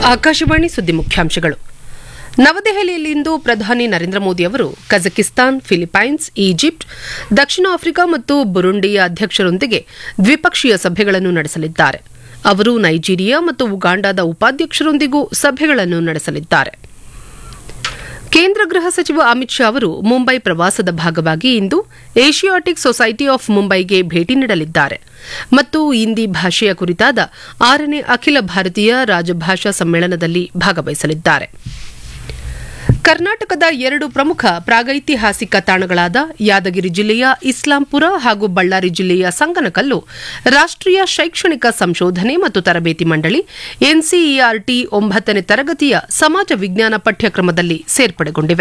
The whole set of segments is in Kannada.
ಆಕಾಶವಾಣಿ ಸುದ್ದಿ ಮುಖ್ಯಾಂಶಗಳು ನವದೆಹಲಿಯಲ್ಲಿಂದು ಪ್ರಧಾನಿ ನರೇಂದ್ರ ಮೋದಿ ಅವರು ಕಜಕಿಸ್ತಾನ್ ಫಿಲಿಪೈನ್ಸ್ ಈಜಿಪ್ಟ್ ದಕ್ಷಿಣ ಆಫ್ರಿಕಾ ಮತ್ತು ಬುರುಂಡಿಯ ಅಧ್ಯಕ್ಷರೊಂದಿಗೆ ದ್ವಿಪಕ್ಷೀಯ ಸಭೆಗಳನ್ನು ನಡೆಸಲಿದ್ದಾರೆ ಅವರು ನೈಜೀರಿಯಾ ಮತ್ತು ಉಗಾಂಡಾದ ಉಪಾಧ್ಯಕ್ಷರೊಂದಿಗೂ ಸಭೆಗಳನ್ನು ನಡೆಸಲಿದ್ದಾರೆ ಕೇಂದ್ರ ಗೃಹ ಸಚಿವ ಅಮಿತ್ ಶಾ ಅವರು ಮುಂಬೈ ಪ್ರವಾಸದ ಭಾಗವಾಗಿ ಇಂದು ಏಷಿಯಾಟಿಕ್ ಸೊಸೈಟಿ ಆಫ್ ಮುಂಬೈಗೆ ಭೇಟಿ ನೀಡಲಿದ್ದಾರೆ ಮತ್ತು ಹಿಂದಿ ಭಾಷೆಯ ಕುರಿತಾದ ಆರನೇ ಅಖಿಲ ಭಾರತೀಯ ರಾಜಭಾಷಾ ಸಮ್ಮೇಳನದಲ್ಲಿ ಭಾಗವಹಿಸಲಿದ್ದಾರೆ ಕರ್ನಾಟಕದ ಎರಡು ಪ್ರಮುಖ ಪ್ರಾಗೈತಿಹಾಸಿಕ ತಾಣಗಳಾದ ಯಾದಗಿರಿ ಜಿಲ್ಲೆಯ ಇಸ್ಲಾಂಪುರ ಹಾಗೂ ಬಳ್ಳಾರಿ ಜಿಲ್ಲೆಯ ಸಂಗನಕಲ್ಲು ರಾಷ್ಟೀಯ ಶೈಕ್ಷಣಿಕ ಸಂಶೋಧನೆ ಮತ್ತು ತರಬೇತಿ ಮಂಡಳಿ ಎನ್ಸಿಇಆರ್ಟಿ ಒಂಬತ್ತನೇ ತರಗತಿಯ ಸಮಾಜ ವಿಜ್ಞಾನ ಪಠ್ಯಕ್ರಮದಲ್ಲಿ ಸೇರ್ಪಡೆಗೊಂಡಿವೆ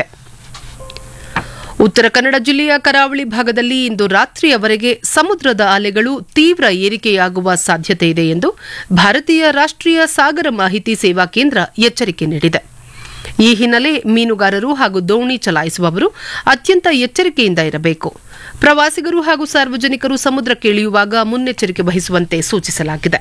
ಉತ್ತರ ಕನ್ನಡ ಜಿಲ್ಲೆಯ ಕರಾವಳಿ ಭಾಗದಲ್ಲಿ ಇಂದು ರಾತ್ರಿಯವರೆಗೆ ಸಮುದ್ರದ ಅಲೆಗಳು ತೀವ್ರ ಏರಿಕೆಯಾಗುವ ಸಾಧ್ಯತೆ ಇದೆ ಎಂದು ಭಾರತೀಯ ರಾಷ್ಟೀಯ ಸಾಗರ ಮಾಹಿತಿ ಸೇವಾ ಕೇಂದ್ರ ಎಚ್ಚರಿಕೆ ನೀಡಿದೆ ಈ ಹಿನ್ನೆಲೆ ಮೀನುಗಾರರು ಹಾಗೂ ದೋಣಿ ಚಲಾಯಿಸುವವರು ಅತ್ಯಂತ ಎಚ್ಚರಿಕೆಯಿಂದ ಇರಬೇಕು ಪ್ರವಾಸಿಗರು ಹಾಗೂ ಸಾರ್ವಜನಿಕರು ಸಮುದ್ರಕ್ಕೆ ಇಳಿಯುವಾಗ ಮುನ್ನೆಚ್ಚರಿಕೆ ವಹಿಸುವಂತೆ ಸೂಚಿಸಲಾಗಿದೆ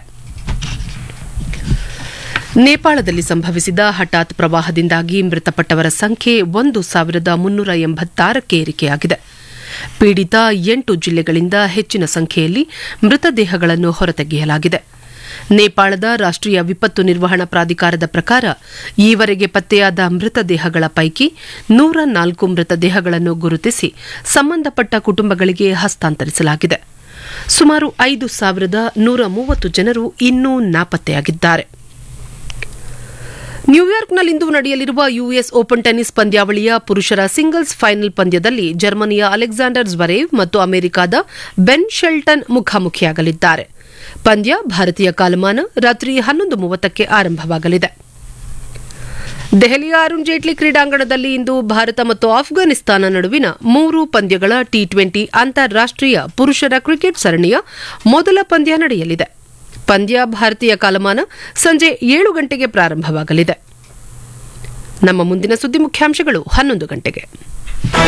ನೇಪಾಳದಲ್ಲಿ ಸಂಭವಿಸಿದ ಹಠಾತ್ ಪ್ರವಾಹದಿಂದಾಗಿ ಮೃತಪಟ್ಟವರ ಸಂಖ್ಯೆ ಒಂದು ಸಾವಿರದ ಮುನ್ನೂರ ಎಂಬತ್ತಾರಕ್ಕೆ ಏರಿಕೆಯಾಗಿದೆ ಪೀಡಿತ ಎಂಟು ಜಿಲ್ಲೆಗಳಿಂದ ಹೆಚ್ಚಿನ ಸಂಖ್ಯೆಯಲ್ಲಿ ಮೃತದೇಹಗಳನ್ನು ಹೊರತೆಗೆಯಲಾಗಿದೆ ನೇಪಾಳದ ರಾಷ್ಟೀಯ ವಿಪತ್ತು ನಿರ್ವಹಣಾ ಪ್ರಾಧಿಕಾರದ ಪ್ರಕಾರ ಈವರೆಗೆ ಪತ್ತೆಯಾದ ಮೃತದೇಹಗಳ ಪೈಕಿ ನೂರ ನಾಲ್ಕು ಮೃತದೇಹಗಳನ್ನು ಗುರುತಿಸಿ ಸಂಬಂಧಪಟ್ಟ ಕುಟುಂಬಗಳಿಗೆ ಹಸ್ತಾಂತರಿಸಲಾಗಿದೆ ಸುಮಾರು ಐದು ಸಾವಿರದ ನೂರ ಮೂವತ್ತು ಜನರು ಇನ್ನೂ ನಾಪತ್ತೆಯಾಗಿದ್ದಾರೆ ನ್ಯೂಯಾರ್ಕ್ನಲ್ಲಿಂದು ನಡೆಯಲಿರುವ ಯುಎಸ್ ಓಪನ್ ಟೆನ್ನಿಸ್ ಪಂದ್ಯಾವಳಿಯ ಪುರುಷರ ಸಿಂಗಲ್ಸ್ ಫೈನಲ್ ಪಂದ್ಯದಲ್ಲಿ ಜರ್ಮನಿಯ ಅಲೆಕ್ಸಾಂಡರ್ ಜ್ವರೇವ್ ಮತ್ತು ಅಮೆರಿಕದ ಬೆನ್ ಶೆಲ್ಟನ್ ಮುಖಾಮುಖಿಯಾಗಲಿದ್ದಾರೆ ಪಂದ್ಯ ಭಾರತೀಯ ಕಾಲಮಾನ ರಾತ್ರಿ ಹನ್ನೊಂದು ಮೂವತ್ತಕ್ಕೆ ಆರಂಭವಾಗಲಿದೆ ದೆಹಲಿಯ ಅರುಣ್ ಜೇಟ್ಲಿ ಕ್ರೀಡಾಂಗಣದಲ್ಲಿ ಇಂದು ಭಾರತ ಮತ್ತು ಆಫ್ಘಾನಿಸ್ತಾನ ನಡುವಿನ ಮೂರು ಪಂದ್ಯಗಳ ಟಿ ಟ್ವೆಂಟಿ ಅಂತಾರಾಷ್ಟೀಯ ಪುರುಷರ ಕ್ರಿಕೆಟ್ ಸರಣಿಯ ಮೊದಲ ಪಂದ್ಯ ನಡೆಯಲಿದೆ ಪಂದ್ಯ ಭಾರತೀಯ ಕಾಲಮಾನ ಸಂಜೆ ಏಳು ಗಂಟೆಗೆ ಪ್ರಾರಂಭವಾಗಲಿದೆ ನಮ್ಮ ಮುಂದಿನ ಸುದ್ದಿ ಮುಖ್ಯಾಂಶಗಳು ಹನ್ನೊಂದು ಗಂಟೆಗೆ